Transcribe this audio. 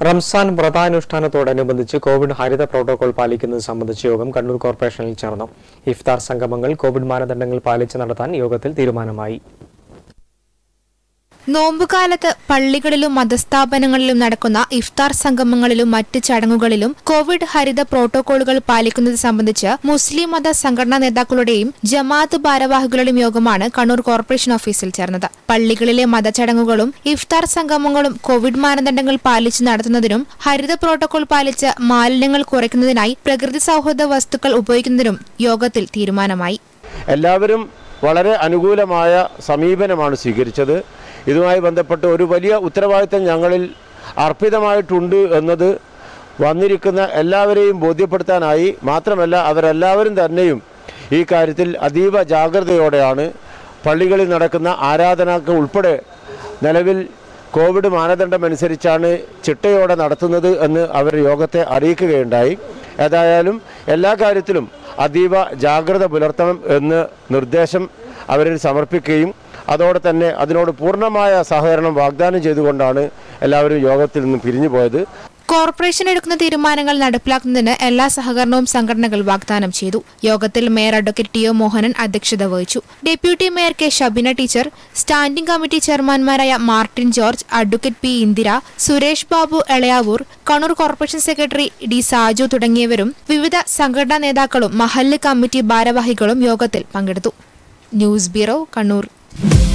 റംസാൻ വ്രതാനുഷ്ഠാനത്തോടനുബന്ധിച്ച് കോവിഡ് ഹരിത പ്രോട്ടോകോൾ പാലിക്കുന്നത് സംബന്ധിച്ച് യോഗം കണ്ണൂർ കോർപ്പറേഷനിൽ ചേർന്നു ഇഫ്താർ സംഗമങ്ങൾ കോവിഡ് മാനദണ്ഡങ്ങൾ പാലിച്ച് നടത്താൻ യോഗത്തിൽ തീരുമാനമായി നോമ്പുകാലത്ത് പള്ളികളിലും മതസ്ഥാപനങ്ങളിലും നടക്കുന്ന ഇഫ്താർ സംഗമങ്ങളിലും മറ്റ് ചടങ്ങുകളിലും കോവിഡ് ഹരിത പ്രോട്ടോകോളുകൾ പാലിക്കുന്നത് സംബന്ധിച്ച് മുസ്ലിം മത സംഘടനാ നേതാക്കളുടെയും ജമാഅത്ത് ഭാരവാഹികളുടെയും യോഗമാണ് കണ്ണൂർ കോർപ്പറേഷൻ ഓഫീസിൽ ചേർന്നത് പള്ളികളിലെ മതചടങ്ങുകളും ഇഫ്താർ സംഗമങ്ങളും കോവിഡ് മാനദണ്ഡങ്ങൾ പാലിച്ച് നടത്തുന്നതിനും ഹരിത പ്രോട്ടോകോൾ പാലിച്ച് മാലിന്യങ്ങൾ കുറയ്ക്കുന്നതിനായി പ്രകൃതി സൗഹൃദ വസ്തുക്കൾ ഉപയോഗിക്കുന്നതിനും യോഗത്തിൽ തീരുമാനമായി എല്ലാവരും വളരെ അനുകൂലമായ സമീപനമാണ് സ്വീകരിച്ചത് ഇതുമായി ബന്ധപ്പെട്ട് ഒരു വലിയ ഉത്തരവാദിത്തം ഞങ്ങളിൽ അർപ്പിതമായിട്ടുണ്ട് എന്നത് വന്നിരിക്കുന്ന എല്ലാവരെയും ബോധ്യപ്പെടുത്താനായി മാത്രമല്ല അവരെല്ലാവരും തന്നെയും ഈ കാര്യത്തിൽ അതീവ ജാഗ്രതയോടെയാണ് പള്ളികളിൽ നടക്കുന്ന ആരാധനാക്കൾ ഉൾപ്പെടെ നിലവിൽ കോവിഡ് മാനദണ്ഡമനുസരിച്ചാണ് ചിട്ടയോടെ നടത്തുന്നത് എന്ന് അവർ യോഗത്തെ അറിയിക്കുകയുണ്ടായി ഏതായാലും എല്ലാ കാര്യത്തിലും അതീവ ജാഗ്രത പുലർത്തണം എന്ന് നിർദ്ദേശം അവരിൽ സമർപ്പിക്കുകയും അതോടെ തന്നെ അതിനോട് പൂർണ്ണമായ സഹകരണം വാഗ്ദാനം ചെയ്തുകൊണ്ടാണ് എല്ലാവരും യോഗത്തിൽ നിന്ന് പിരിഞ്ഞു പോയത് കോർപ്പറേഷൻ എടുക്കുന്ന തീരുമാനങ്ങൾ നടപ്പിലാക്കുന്നതിന് എല്ലാ സഹകരണവും സംഘടനകൾ വാഗ്ദാനം ചെയ്തു യോഗത്തിൽ mayor advocate T O Mohanan അധ്യക്ഷത വഹിച്ചു deputy mayor K Shabina teacher standing committee ചെയർമാൻമാരായ Martin George advocate P Indira Suresh Babu Elayavoor Kannur corporation secretary D Saju തുടങ്ങിയവരും വിവിധ സംഘടനാ നേതാക്കളും മഹല്ല് കമ്മിറ്റി ഭാരവാഹികളും യോഗത്തിൽ പങ്കെടുത്തു ന്യൂസ് ബ്യൂറോ കണ്ണൂർ